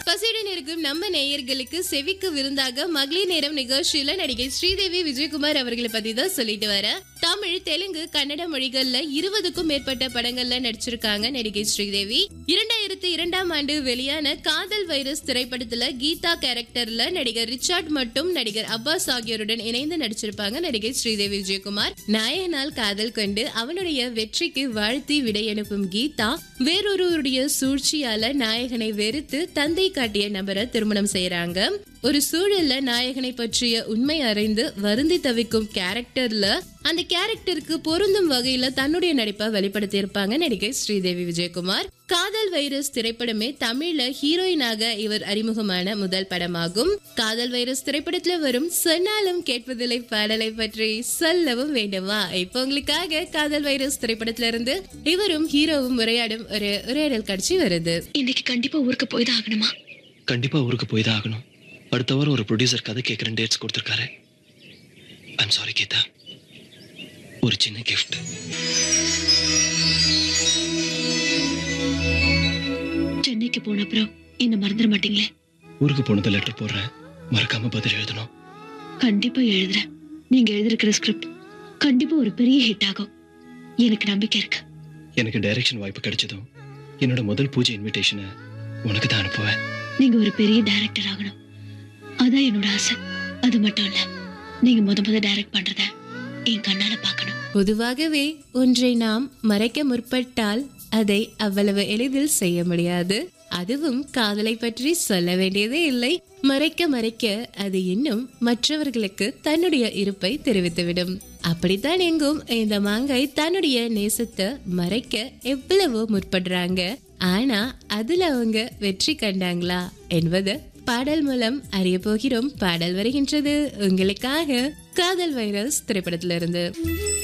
பசியுடன் இருக்கும் நம்ம நேயர்களுக்கு செவிக்கு விருந்தாக மகளிர் நேரம் நிகழ்ச்சியில நடிகை ஸ்ரீதேவி விஜயகுமார் அவர்களை பத்தி தான் சொல்லிட்டு வர தமிழ் தெலுங்கு கன்னட மொழிகள்ல இருபதுக்கும் மேற்பட்ட படங்கள்ல நடிச்சிருக்காங்க நடிகை ஸ்ரீதேவி இரண்டாயிரத்தி இரண்டாம் ஆண்டு வெளியான காதல் வைரஸ் திரைப்படத்துல கீதா கேரக்டர்ல நடிகர் ரிச்சார்ட் மற்றும் நடிகர் அப்பாஸ் ஆகியோருடன் இணைந்து நடிச்சிருப்பாங்க நடிகை ஸ்ரீதேவி விஜயகுமார் நாயகனால் காதல் கொண்டு அவனுடைய வெற்றிக்கு வாழ்த்தி விடை அனுப்பும் கீதா வேறொருவருடைய சூழ்ச்சியால நாயகனை வெறுத்து தந்தை காட்டிய நபரை திருமணம் செய்யறாங்க ஒரு சூழல்ல நாயகனை பற்றிய உண்மை அறிந்து வருந்தி தவிக்கும் கேரக்டர்ல அந்த கேரக்டருக்கு பொருந்தும் வகையில தன்னுடைய நடிப்பை வெளிப்படுத்தி இருப்பாங்க நடிகை ஸ்ரீதேவி விஜயகுமார் காதல் வைரஸ் திரைப்படமே தமிழ்ல ஹீரோயினாக இவர் அறிமுகமான முதல் படமாகும் காதல் வைரஸ் திரைப்படத்துல வரும் சொன்னாலும் கேட்பதில்லை பாடலை பற்றி சொல்லவும் வேண்டுமா இப்போ உங்களுக்காக காதல் வைரஸ் திரைப்படத்துல இருந்து இவரும் ஹீரோவும் உரையாடும் ஒரு உரையாடல் காட்சி வருது இன்னைக்கு கண்டிப்பா ஊருக்கு போய் தான் ஆகணுமா கண்டிப்பா ஊருக்கு போய் தான் ஆகணும் அடுத்த வாரம் ஒரு ப்ரொடியூசர் கதை கேட்குறேன் டேட்ஸ் கொடுத்துருக்காரு ஐம் சாரி கீதா ஒரு சின்ன கிஃப்ட் சென்னைக்கு போன அப்புறம் என்ன மறந்துட மாட்டீங்களே ஊருக்கு போனதை லெட்டர் போடுறேன் மறக்காம பதில் எழுதணும் கண்டிப்பா எழுதுறேன் நீங்க எழுதிருக்கிற ஸ்கிரிப்ட் கண்டிப்பா ஒரு பெரிய ஹிட் ஆகும் எனக்கு நம்பிக்கை இருக்கு எனக்கு டைரக்ஷன் வாய்ப்பு கிடைச்சதும் என்னோட முதல் பூஜை இன்விடேஷனை உனக்கு தான் அனுப்புவேன் நீங்க ஒரு பெரிய டைரக்டர் ஆகணும் அதான் என்னோட ஆசை அது மட்டும் இல்ல நீங்க முத முத டைரக்ட் பண்றத என் கண்ணால பார்க்கணும் பொதுவாகவே ஒன்றை நாம் மறைக்க முற்பட்டால் அதை அவ்வளவு எளிதில் செய்ய முடியாது அதுவும் காதலை பற்றி சொல்ல வேண்டியதே இல்லை மறைக்க மறைக்க அது இன்னும் மற்றவர்களுக்கு தன்னுடைய இருப்பை தெரிவித்துவிடும் அப்படித்தான் எங்கும் இந்த மாங்கை தன்னுடைய நேசத்தை மறைக்க எவ்வளவோ முற்படுறாங்க ஆனா அதுல அவங்க வெற்றி கண்டாங்களா என்பது பாடல் மூலம் அறிய போகிறோம் பாடல் வருகின்றது உங்களுக்காக காதல் வைரஸ் திரைப்படத்திலிருந்து